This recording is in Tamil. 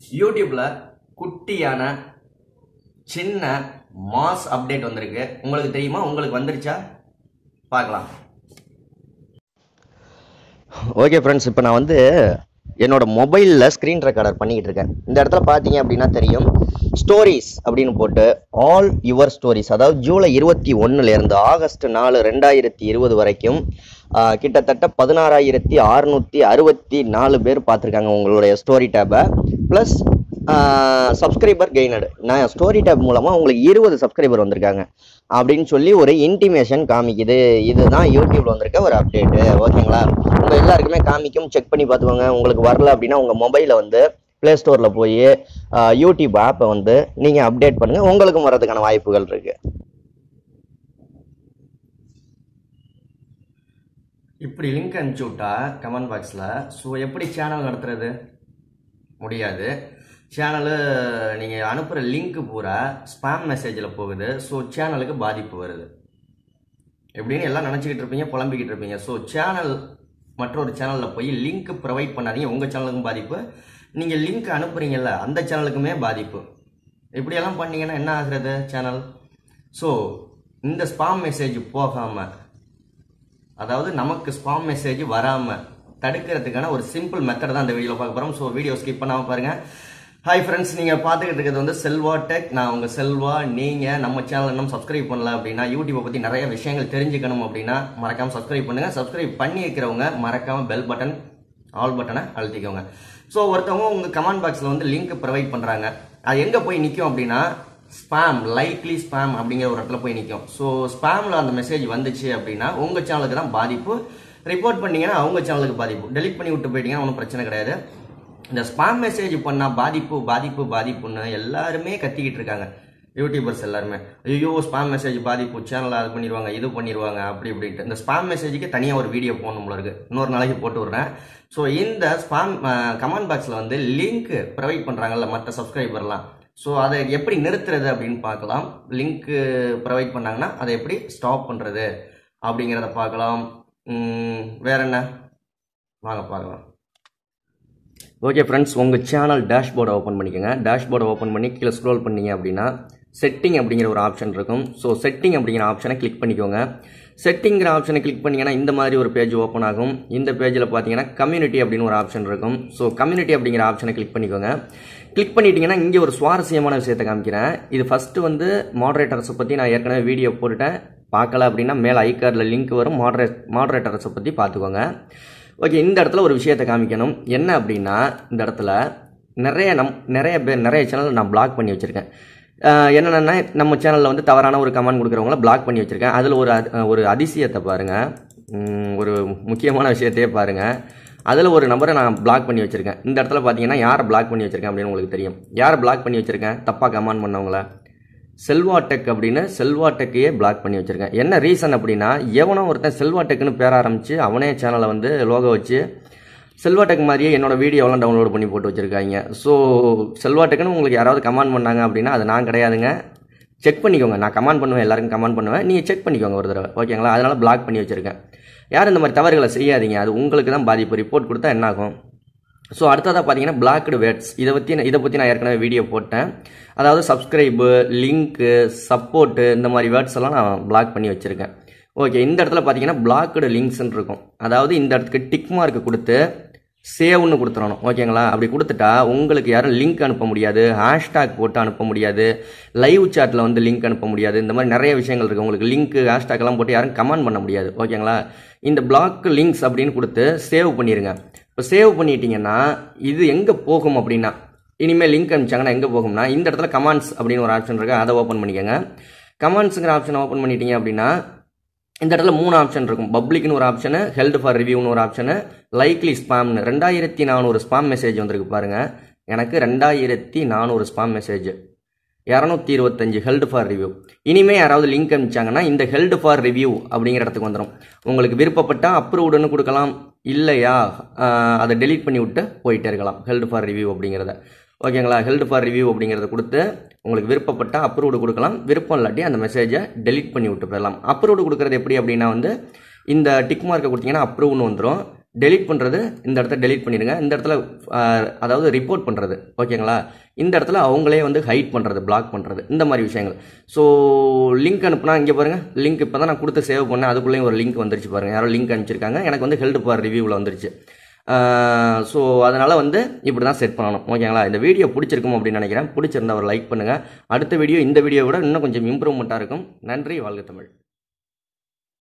யூடியூப்ல குட்டியான சின்ன மாஸ் அப்டேட் வந்திருக்கு உங்களுக்கு தெரியுமா உங்களுக்கு வந்துருச்சா பார்க்கலாம் ஓகே ஃப்ரெண்ட்ஸ் இப்போ நான் வந்து என்னோட மொபைலில் ஸ்க்ரீன் ரெக்கார்டர் பண்ணிக்கிட்டு இருக்கேன் இந்த இடத்துல பார்த்தீங்க அப்படின்னா தெரியும் ஸ்டோரிஸ் அப்படின்னு போட்டு ஆல் யுவர் ஸ்டோரிஸ் அதாவது ஜூலை இருபத்தி ஒன்றுலேருந்து ஆகஸ்ட் நாலு ரெண்டாயிரத்தி இருபது வரைக்கும் ஆஹ், கிட்டத்தட்ட பதினாறாயிரத்தி அறுநூற்றி அறுபத்தி நாலு பேர் பார்த்துருக்காங்க உங்களுடைய ஸ்டோரி டேப்பை ப்ளஸ் சப்ஸ்கிரைபர் கெய்னடு நான் ஸ்டோரி டேப் மூலமாக உங்களுக்கு இருபது சப்ஸ்கிரைபர் வந்திருக்காங்க அப்படின்னு சொல்லி ஒரு இன்டிமேஷன் காமிக்குது இதுதான் யூடியூப்ல வந்திருக்க ஒரு அப்டேட்டு ஓகேங்களா உங்க எல்லாருக்குமே காமிக்கும் செக் பண்ணி பார்த்துக்கோங்க உங்களுக்கு வரல அப்படின்னா உங்க மொபைலில் வந்து ப்ளே ஸ்டோரில் போய் யூடியூப் ஆப்பை வந்து நீங்கள் அப்டேட் பண்ணுங்க உங்களுக்கும் வர்றதுக்கான வாய்ப்புகள் இருக்கு இப்படி லிங்க் அனுப்பிச்சு விட்டா கமெண்ட் பாக்ஸில் ஸோ எப்படி சேனல் நடத்துறது முடியாது சேனலு நீங்கள் அனுப்புகிற லிங்க் பூரா ஸ்பாம் மெசேஜில் போகுது ஸோ சேனலுக்கு பாதிப்பு வருது எப்படின்னு எல்லாம் நினச்சிக்கிட்டு இருப்பீங்க புலம்பிக்கிட்டு இருப்பீங்க ஸோ சேனல் மற்றொரு சேனலில் போய் லிங்க் ப்ரொவைட் பண்ணாதீங்க உங்கள் சேனலுக்கும் பாதிப்பு நீங்கள் லிங்க் அனுப்புறீங்கல்ல அந்த சேனலுக்குமே பாதிப்பு இப்படியெல்லாம் பண்ணீங்கன்னா என்ன ஆகுறது சேனல் ஸோ இந்த ஸ்பாம் மெசேஜ் போகாமல் அதாவது நமக்கு ஸ்பாம் மெசேஜ் வராமல் தடுக்கிறதுக்கான ஒரு சிம்பிள் மெத்தட் தான் இந்த வீடியோவில் பார்க்க போகிறோம் ஸோ வீடியோ ஸ்கிப் பண்ணாமல் பாருங்கள் ஹாய் ஃப்ரெண்ட்ஸ் நீங்கள் பார்த்துக்கிட்டு இருக்கிறது வந்து செல்வா டெக் நான் உங்கள் செல்வா நீங்கள் நம்ம சேனல் இன்னும் சப்ஸ்கிரைப் பண்ணல அப்படின்னா யூடியூப்பை பற்றி நிறைய விஷயங்கள் தெரிஞ்சுக்கணும் அப்படின்னா மறக்காமல் சப்ஸ்கிரைப் பண்ணுங்கள் சப்ஸ்கிரைப் பண்ணி இருக்கிறவங்க மறக்காமல் பெல் பட்டன் ஆல் பட்டனை அழுத்திக்கோங்க ஸோ ஒருத்தவங்க உங்கள் கமெண்ட் பாக்ஸில் வந்து லிங்க் ப்ரொவைட் பண்ணுறாங்க அது எங்கே போய் நிற்கும் அப்படின்னா ஸ்பாம் லைக்லி ஸ்பாம் அப்படிங்கிற ஒரு இடத்துல போய் நிற்கும் ஸோ ஸ்பாமில் அந்த மெசேஜ் வந்துச்சு அப்படின்னா உங்கள் சேனலுக்கு தான் பாதிப்பு ரிப்போர்ட் பண்ணீங்கன்னா அவங்க சேனலுக்கு பாதிப்பு டெலிட் பண்ணி விட்டு போயிட்டீங்கன்னா ஒன்றும் பிரச்சனை கிடையாது இந்த ஸ்பாம் மெசேஜ் பண்ணால் பாதிப்பு பாதிப்பு பாதிப்புன்னு எல்லாருமே கத்திக்கிட்டு இருக்காங்க யூடியூபர்ஸ் எல்லாருமே ஐயோ ஸ்பாம் மெசேஜ் பாதிப்பு சேனல் அது பண்ணிடுவாங்க இது பண்ணிடுவாங்க அப்படி இப்படின்ட்டு இந்த ஸ்பாம் மெசேஜுக்கு தனியாக ஒரு வீடியோ போகணும் போல இருக்கு இன்னொரு நாளைக்கு போட்டு விட்றேன் ஸோ இந்த ஸ்பாம் கமெண்ட் பாக்ஸில் வந்து லிங்க் ப்ரொவைட் பண்ணுறாங்கல்ல மற்ற சப்ஸ்கிரைபர்லாம் ஸோ அதை எப்படி நிறுத்துறது அப்படின்னு பார்க்கலாம் லிங்க் ப்ரொவைட் பண்ணாங்கன்னா அதை எப்படி ஸ்டாப் பண்ணுறது அப்படிங்கிறத பார்க்கலாம் உம், வேற என்ன வாங்க பார்க்கலாம் ஓகே ஃப்ரெண்ட்ஸ் உங்கள் சேனல் டேஷ்போர்டை ஓப்பன் பண்ணிக்கோங்க டேஷ்போர்டை ஓப்பன் பண்ணி கீழே ஸ்க்ரோல் பண்ணீங்க அப்படின்னா செட்டிங் அப்படிங்கிற ஒரு ஆப்ஷன் இருக்கும் ஸோ செட்டிங் அப்படிங்கிற ஆப்ஷனை கிளிக் பண்ணிக்கோங்க செட்டிங்கிற ஆப்ஷனை கிளிக் பண்ணீங்கன்னா இந்த மாதிரி ஒரு பேஜ் ஓப்பன் ஆகும் இந்த பேஜில் பார்த்தீங்கன்னா கம்யூனிட்டி அப்படின்னு ஒரு ஆப்ஷன் இருக்கும் ஸோ கம்யூனிட்டி அப்படிங்கிற ஆப்ஷனை கிளிக் பண்ணிக்கோங்க கிளிக் பண்ணிட்டீங்கன்னா இங்கே ஒரு சுவாரஸ்யமான விஷயத்தை காமிக்கிறேன் இது ஃபஸ்ட்டு வந்து மாடரேட்டர்ஸை பற்றி நான் ஏற்கனவே வீடியோ போட்டுட்டேன் பார்க்கல அப்படின்னா மேலே ஐகார்டில் லிங்க் வரும் மாடரேட் மாடரேட்டர்ஸை பற்றி பார்த்துக்கோங்க ஓகே இந்த இடத்துல ஒரு விஷயத்தை காமிக்கணும் என்ன அப்படின்னா இந்த இடத்துல நிறைய நம் நிறைய பேர் நிறைய சேனல் நான் பிளாக் பண்ணி வச்சுருக்கேன் என்னென்னா நம்ம சேனலில் வந்து தவறான ஒரு கமெண்ட் கொடுக்குறவங்கள பிளாக் பண்ணி வச்சுருக்கேன் அதில் ஒரு அதி- ஒரு அதிசயத்தை பாருங்கள் உம், ஒரு முக்கியமான விஷயத்தையே பாருங்கள் அதில் ஒரு நம்பரை நான் பிளாக் பண்ணி வச்சுருக்கேன் இந்த இடத்துல பார்த்தீங்கன்னா யாரை பிளாக் பண்ணி வச்சுருக்கேன் அப்படின்னு உங்களுக்கு தெரியும் யாரை பிளாக் பண்ணி வச்சுருக்கேன் தப்பாக கமெண்ட் பண்ணவங்கள செல்வா டெக் அப்படின்னு செல்வா டெக்கையே பிளாக் பண்ணி வச்சிருக்கேன் என்ன ரீசன் அப்படின்னா எவனோ ஒருத்தன் செல்வா டெக்னு பேர் ஆரம்பிச்சு அவனே சேனலை வந்து லோகோ வச்சு செல்வா டெக் மாதிரியே என்னோட வீடியோலாம் டவுன்லோட் பண்ணி போட்டு வச்சிருக்காங்க ஸோ செல்வா டெக்னு உங்களுக்கு யாராவது கமெண்ட் பண்ணாங்க அப்படின்னா அது நான் கிடையாதுங்க செக் பண்ணிக்கோங்க நான் கமெண்ட் பண்ணுவேன் எல்லாருக்கும் கமெண்ட் பண்ணுவேன் நீங்கள் செக் பண்ணிக்கோங்க ஒரு தடவை ஓகேங்களா அதனால பிளாக் பண்ணி வச்சிருக்கேன் யாரும் இந்த மாதிரி தவறுகளை செய்யாதீங்க அது உங்களுக்கு தான் பாதிப்பு ரிப்போர்ட் கொடுத்தா என்ன ஆகும் ஸோ அடுத்ததாக பார்த்தீங்கன்னா பிளாக்டு வேர்ட்ஸ் இதை பற்றி இதை பற்றி நான் ஏற்கனவே வீடியோ போட்டேன் அதாவது சப்ஸ்கிரைபு லிங்க்கு சப்போர்ட்டு இந்த மாதிரி வேர்ட்ஸ் எல்லாம் நான் பிளாக் பண்ணி வச்சுருக்கேன் ஓகே இந்த இடத்துல பார்த்தீங்கன்னா பிளாக்டு லிங்க்ஸ்ன்னு இருக்கும் அதாவது இந்த இடத்துக்கு டிக் மார்க் கொடுத்து சேவ்னு கொடுத்துடணும் ஓகேங்களா அப்படி கொடுத்துட்டா உங்களுக்கு யாரும் லிங்க் அனுப்ப முடியாது ஹேஷ்டாக் போட்டு அனுப்ப முடியாது லைவ் சாட்டில் வந்து லிங்க் அனுப்ப முடியாது இந்த மாதிரி நிறைய விஷயங்கள் இருக்குது உங்களுக்கு லிங்க் ஹேஷ்டாக் எல்லாம் போட்டு யாரும் கமெண்ட் பண்ண முடியாது ஓகேங்களா இந்த பிளாக் லிங்க்ஸ் அப்படின்னு கொடுத்து சேவ் பண்ணிடுங்க இப்போ சேவ் பண்ணிட்டீங்கன்னா இது எங்கே போகும் அப்படின்னா இனிமேல் லிங்க் அனுப்பிச்சாங்கன்னா எங்கே போகும்னா இந்த இடத்துல கமெண்ட்ஸ் அப்படின்னு ஒரு ஆப்ஷன் இருக்கு அதை ஓப்பன் பண்ணிக்கோங்க கமெண்ட்ஸுங்கிற ஆப்ஷன் ஓப்பன் பண்ணிட்டீங்க அப்படின்னா இந்த இடத்துல மூணு ஆப்ஷன் இருக்கும் பப்ளிக்னு ஒரு ஆப்ஷனு ஹெல்ட் ஃபார் ரிவ்யூன்னு ஒரு ஆப்ஷனு லைக்லி ஸ்பாம்னு ரெண்டாயிரத்தி நானூறு ஸ்பாம் மெசேஜ் வந்திருக்கு பாருங்க எனக்கு ரெண்டாயிரத்தி நானூறு ஸ்பாம் மெசேஜ் இரநூத்தி இருபத்தஞ்சு ஹெல்ட் ஃபார் ரிவ்யூ இனிமே யாராவது லிங்க் அனுப்பிச்சாங்கன்னா இந்த ஹெல்ட் ஃபார் ரிவ்யூ அப்படிங்கிற இடத்துக்கு வந்துடும் உங்களுக்கு விருப்பப்பட்டா அப்ரூவ்டுன்னு கொடுக்கலாம் இல்லையா ஆஹ், அதை டெலீட் பண்ணி விட்டு போயிட்டே இருக்கலாம் ஹெல்ட் ஃபார் ரிவ்யூ அப்படிங்கிறத ஓகேங்களா ஹெல்ட் ஃபார் ரிவ்யூ அப்படிங்கிறத கொடுத்து உங்களுக்கு விருப்பப்பட்டா அப்ரூவ்டு கொடுக்கலாம் விருப்பம் இல்லாட்டி அந்த மெசேஜை டெலீட் பண்ணி விட்டு போயிடலாம் அப்ரூவ்டு கொடுக்குறது எப்படி அப்படின்னா வந்து இந்த டிக் மார்க்கை கொடுத்தீங்கன்னா அப்ரூவ்னு வந்துடும் டெலீட் பண்ணுறது இந்த இடத்த டெலீட் பண்ணிடுங்க இந்த இடத்துல அஹ், அதாவது ரிப்போர்ட் பண்ணுறது ஓகேங்களா இந்த இடத்துல அவங்களே வந்து ஹைட் பண்ணுறது பிளாக் பண்ணுறது இந்த மாதிரி விஷயங்கள் ஸோ லிங்க் அனுப்புனா இங்கே பாருங்கள் லிங்க் இப்போ தான் நான் கொடுத்து சேவ் பண்ணேன் அதுக்குள்ளேயும் ஒரு லிங்க் வந்துருச்சு பாருங்கள் யாரோ லிங்க் அனுப்பிச்சிருக்காங்க எனக்கு வந்து ஹெல்ப் பார் ரிவ்யூவில் வந்துருச்சு ஸோ அதனால் வந்து இப்படி தான் செட் பண்ணணும் ஓகேங்களா இந்த வீடியோ பிடிச்சிருக்கும் அப்படின்னு நினைக்கிறேன் பிடிச்சிருந்தா ஒரு லைக் பண்ணுங்கள் அடுத்த வீடியோ இந்த வீடியோ விட இன்னும் கொஞ்சம் இம்ப்ரூவ்மெண்ட்டாக இருக்கும் நன்றி வாழ்க தமிழ்